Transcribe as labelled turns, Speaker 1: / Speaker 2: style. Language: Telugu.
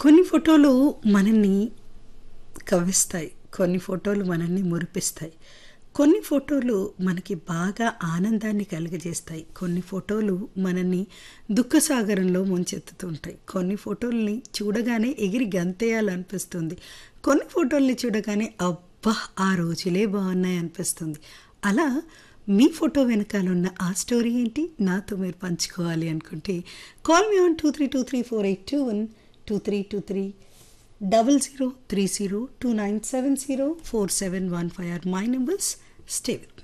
Speaker 1: కొన్ని ఫోటోలు మనల్ని కవ్విస్తాయి కొన్ని ఫోటోలు మనల్ని మురిపిస్తాయి కొన్ని ఫోటోలు మనకి బాగా ఆనందాన్ని కలుగజేస్తాయి కొన్ని ఫోటోలు మనల్ని దుఃఖసాగరంలో ముంచెత్తుతుంటాయి కొన్ని ఫోటోల్ని చూడగానే ఎగిరి గంతేయాలనిపిస్తుంది కొన్ని ఫోటోల్ని చూడగానే అబ్బా ఆ రోజులే బాగున్నాయి అనిపిస్తుంది అలా మీ ఫోటో వెనకాల ఉన్న ఆ స్టోరీ ఏంటి నాతో మీరు పంచుకోవాలి అనుకుంటే call me on two three two three four eight two one two three two three double zero three zero two nine seven zero four seven one five or my numbers stay with